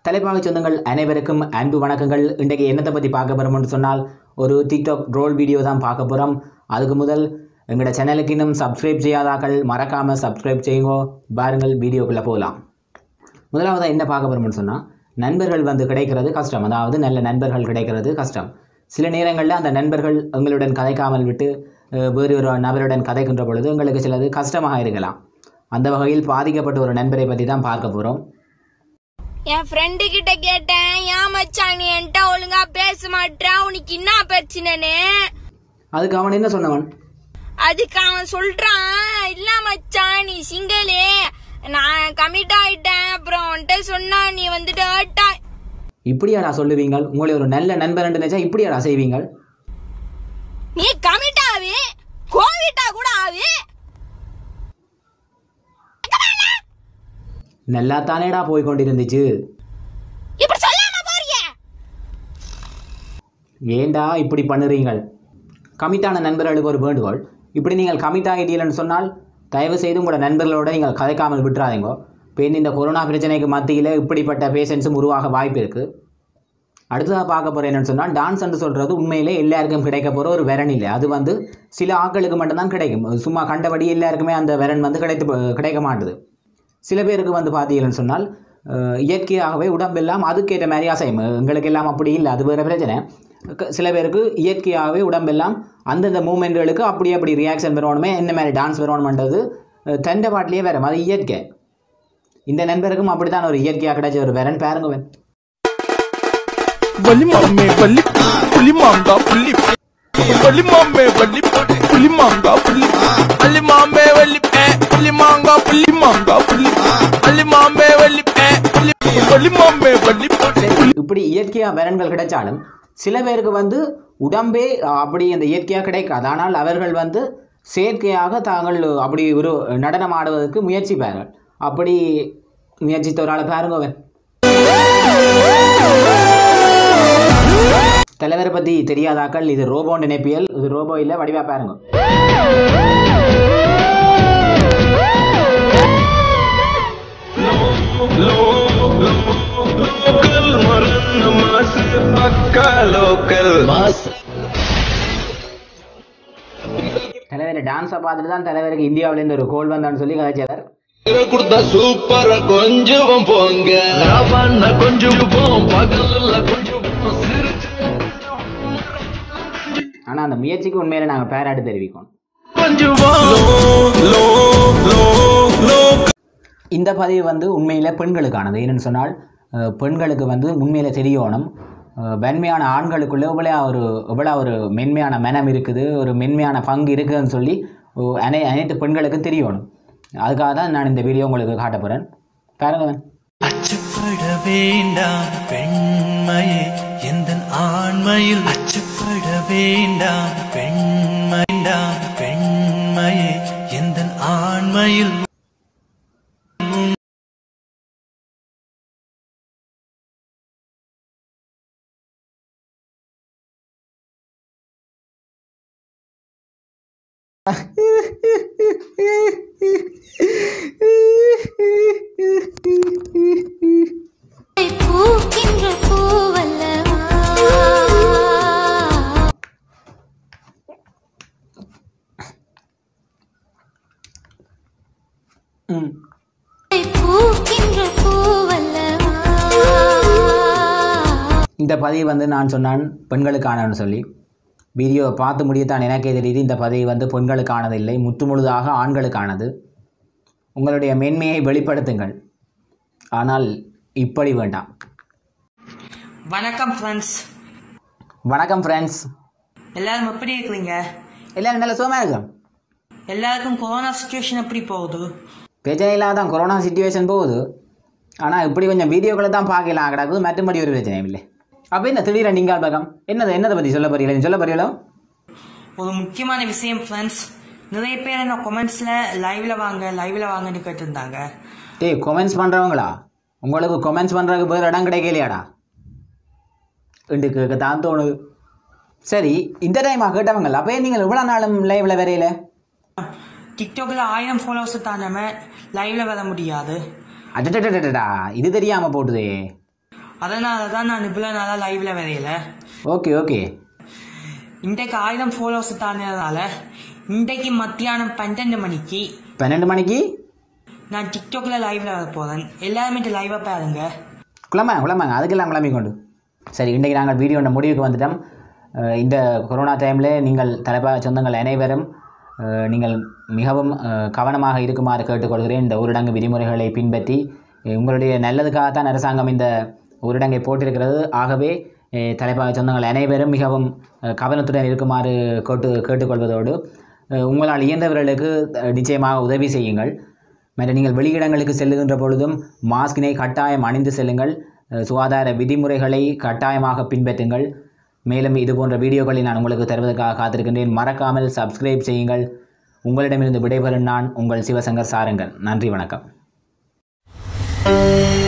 தலைப்பாக சொந்தங்கள் அனைவருக்கும் அன்பு வணக்கங்கள் இன்றைக்கு என்னத்தை பற்றி பார்க்க போகிறோம்னு சொன்னால் ஒரு டிக்டாக் ரோல் வீடியோ தான் பார்க்க போகிறோம் அதுக்கு முதல் எங்களோட சேனலுக்கு இன்னும் சப்ஸ்கிரைப் செய்யாதாக்கள் மறக்காமல் சப்ஸ்கிரைப் செய்யுங்கோ பாருங்கள் வீடியோக்குள்ளே போகலாம் முதலாவதாக என்ன பார்க்க போகிறோம்னு சொன்னால் நண்பர்கள் வந்து கிடைக்கிறது கஷ்டம் அதாவது நல்ல நண்பர்கள் கிடைக்கிறது கஷ்டம் சில நேரங்களில் அந்த நண்பர்கள் எங்களுடன் கதைக்காமல் விட்டு அஹ், வேறு ஒரு நபருடன் கதைக்கின்ற பொழுது எங்களுக்கு சிலது கஷ்டமாக இருக்கலாம் அந்த வகையில் பாதிக்கப்பட்ட ஒரு நண்பரை பற்றி தான் பார்க்க போகிறோம் என் ஃப்ரெண்டு கிட்ட கேட்டேன் ஏன் மச்சான் நீ என்கிட்ட ஒழுங்கா பேச மாட்டேன் உனக்கு என்ன பிரச்சனைன்னு அதுக்கு அவன் என்ன சொன்னவன் அதுக்கு அவன் சொல்றான் இல்ல மச்சான் நீ சிங்கிளே நான் கமிட் ஆயிட்டேன் அப்புறம் உன்கிட்ட சொன்னா நீ வந்துட்டு hurt ஆ இப்படியாடா சொல்லுவீங்க உங்களை ஒரு நல்ல நண்பர் நினைச்சா இப்படியாடா செய்வீங்க நீ கமிட் ஆவி கோவிட்டா கூட ஆவி நல்லா தானேடா போய் கொண்டிருந்துச்சு இப்படி சொல்லாம போறிய ஏண்டா இப்படி பண்ணுறீங்கள் கமிட்டான நண்பர்களுக்கு ஒரு வேண்டுகோள் இப்படி நீங்கள் கமிட் ஆகிட்டீங்கன்னு சொன்னால் தயவு செய்து உங்களோட நண்பர்களோட நீங்கள் கதைக்காமல் விட்டுறாதீங்க இப்போ இந்த கொரோனா பிரச்சனைக்கு மத்தியில் இப்படிப்பட்ட பேஷண்ட்ஸும் உருவாக வாய்ப்பு இருக்குது அடுத்ததாக பார்க்க போகிற என்னன்னு சொன்னால் டான்ஸ் என்று சொல்கிறது உண்மையிலே எல்லாருக்கும் கிடைக்க போகிற ஒரு வெரன் இல்லை அது வந்து சில ஆட்களுக்கு மட்டும்தான் கிடைக்கும் சும்மா கண்டபடி எல்லாருக்குமே அந்த வெரன் வந்து கிடைத்து போ- கிடைக்க மாட்டுது சில பேருக்கு வந்து பார்த்தீங்கன்னு சொன்னால் அஹ், இயற்கையாகவே உடம்பெல்லாம் அதுக்கேற்ற மாதிரி அசையும் எங்களுக்கு எல்லாம் அப்படி இல்லை அது வேறு பிரச்சனை க- சில பேருக்கு இயற்கையாகவே உடம்பெல்லாம் அந்தந்த மூமெண்ட்டுகளுக்கு அப்படி அப்படி ரியாக்ஷன் வரணுமே என்ன மாதிரி டான்ஸ் வரணுமென்றது அஹ், தண்டை பாட்டிலேயே வரும் அது இயற்கை இந்த நண்பருக்கும் அப்படித்தான் ஒரு இயற்கையாக கிடைச்ச ஒரு வெரன் பாருங்கவன் வலி மாமே வலி புலி மாங்கா புலி வலி மாமே வலி புலி மாங்கா புலி அலி மாமே வலி பே புலி மாங்கா புலி மாங்கா புலி அலி மாமே வலி பே புலி வலி மாமே வலி சரி, இப்படி இயற்கையாக வரன்கள் கிடைச்சாலும் சில பேருக்கு வந்து உடம்பே அஹ், அப்படி அந்த இயற்கையாக கிடைக்காது ஆனால் அவர்கள் வந்து செயற்கையாக தாங்கள் அப்படி ஒரு நடனம் ஆடுவதற்கு முயற்சிப்பார்கள் அப்படி முயற்சித்த ஒரு ஆளை பாருங்க அவன் தலைவரை பற்றி தெரியாதாக்கள் இது ரோபோ நினைப்பியல் இது ரோபோ இல்லை வடிவா பாருங்க लोकल मरन मास पक्का लोकल தலைவர் டான்ஸை பார்த்துட்டு தான் தலைவருக்கு இந்தியாவிலேருந்து ஒரு கோல் வந்தான்னு சொல்லி கதைச்சார் கொடுத்தா சூப்பரா கொஞ்சம் போங்க ராவண்ண கொஞ்சம் போம் பகல்ல கொஞ்சம் போம் சிரிச்சு ஆனால் அந்த முயற்சிக்கு உண்மையில நாங்கள் பேராட்டு தெரிவிக்கணும் கொஞ்சம் லோ லோ லோ இந்த பதிவு வந்து உண்மையில் பெண்களுக்கானது ஏன்னு சொன்னால் அஹ், பெண்களுக்கு வந்து உண்மையில் தெரியணும் அஹ், வெண்மையான ஆண்களுக்குள்ளே எவ்வளோ ஒரு எவ்வளோ ஒரு மென்மையான மனம் இருக்குது ஒரு மென்மையான பங்கு இருக்குதுன்னு சொல்லி ஒ- அனை அனைத்து பெண்களுக்கும் தெரியணும் அதுக்காக தான் நான் இந்த வீடியோ உங்களுக்கு காட்ட போகிறேன் பாருங்க அச்சப்பட வேண்டாம் பெண்மையே எந்த ஆண்மையில் அச்சப்பட வேண்டாம் பெண்மைண்டாம் பெண்மையே எந்த ஆண்மையில் பூக்கின்ற பூவல்லவா ம் பூக்கின்ற பூவல்லவா இந்த பதிவு வந்து நான் சொன்னான் பெண்களுக்கானன்னு சொல்லி வீடியோவை பார்த்து முடியத்தான் எனக்கே தெரியுது இந்த பதிவு வந்து பெண்களுக்கானது இல்லை முற்றுமுழுதாக ஆண்களுக்கானது உங்களுடைய மென்மையை வெளிப்படுத்துங்கள் ஆனால் இப்படி வேண்டாம் வணக்கம் ஃப்ரெண்ட்ஸ் வணக்கம் ஃப்ரெண்ட்ஸ் எல்லாரும் எப்படி இருக்கிறீங்க எல்லாரும் நல்ல சுகமாக இருக்கும் எல்லாருக்கும் கொரோனா சுச்சுவேஷன் எப்படி போகுது பிரச்சனை இல்லாத தான் கொரோனா சுச்சுவேஷன் போகுது ஆனால் இப்படி கொஞ்சம் வீடியோக்களை தான் பார்க்கலாம் கிடக்குது மற்றபடி ஒரு பிரச்சனையும் இல்லை அப்போ என்ன திடீரென நீங்கள் பக்கம் என்னது என்னதை பற்றி சொல்ல போறீங்களா நீ சொல்ல போறீங்களோ ஒரு முக்கியமான விஷயம் ஃப்ரெண்ட்ஸ் நிறைய பேர் என்ன கொமெண்ட்ஸில் லைவ்ல வாங்க லைவ்ல வாங்கன்னு கேட்டிருந்தாங்க டேய் கொமெண்ட்ஸ் பண்ணுறவங்களா உங்களுக்கு கொமெண்ட்ஸ் பண்ணுறதுக்கு வேறு இடம் கிடைக்கலையாடா ரெண்டு கேட்க தான் தோணுது சரி இந்த டைமாக கேட்டவங்கள அப்போ நீங்கள் இவ்வளோ நாளும் லைவில் வரையில டிக்டாக்ல ஆயிரம் ஃபாலோவர்ஸ் தாண்டாம லைவ்ல வர முடியாது அடடடடடா இது தெரியாமல் போட்டுதே அதனால தான் நான் இவ்வளோ நாளாக லைவில் வரையல ஓகே ஓகே இன்றைக்கு ஆயிரம் ஃபாலோவர்ஸ் தாண்டியதால இன்றைக்கு மத்தியானம் பன்னெண்டு மணிக்கு பன்னெண்டு மணிக்கு நான் டிக்டாக்ல லைவ்ல வர போறேன் எல்லாருமே லைவா பாருங்க குழம்பாங்க குழம்பாங்க அதுக்கெல்லாம் குழம்பி கொண்டு சரி இன்றைக்கு நாங்கள் வீடியோட முடிவுக்கு வந்துட்டோம் அஹ் இந்த கொரோனா டைமில் நீங்கள் தலைப்பா சொந்தங்கள் அனைவரும் அஹ் நீங்கள் மிகவும் அஹ் கவனமாக இருக்குமாறு கேட்டுக்கொள்கிறேன் இந்த ஊரடங்கு விதிமுறைகளை பின்பற்றி அஹ் உங்களுடைய நல்லதுக்காகத்தான் அரசாங்கம் இந்த ஊரடங்கை போட்டிருக்கிறது ஆகவே அஹ் தலைப்பா சொந்தங்கள் அனைவரும் மிகவும் அஹ் கவனத்துடன் இருக்குமாறு கேட்டு கேட்டுக்கொள்வதோடு அஹ் உங்களால் இயன்றவர்களுக்கு அஹ் நிச்சயமாக உதவி செய்யுங்கள் மற்ற நீங்கள் வெளியிடங்களுக்கு செல்லுகின்ற பொழுதும் மாஸ்கினை கட்டாயம் அணிந்து செல்லுங்கள் அஹ் சுகாதார விதிமுறைகளை கட்டாயமாக பின்பற்றுங்கள் மேலும் இது போன்ற வீடியோக்களை நான் உங்களுக்கு தருவதற்காக காத்திருக்கின்றேன் மறக்காமல் சப்ஸ்கிரைப் செய்யுங்கள் உங்களிடமிருந்து விடைபெறும் நான் உங்கள் சிவசங்கர் சாரங்கன் நன்றி வணக்கம்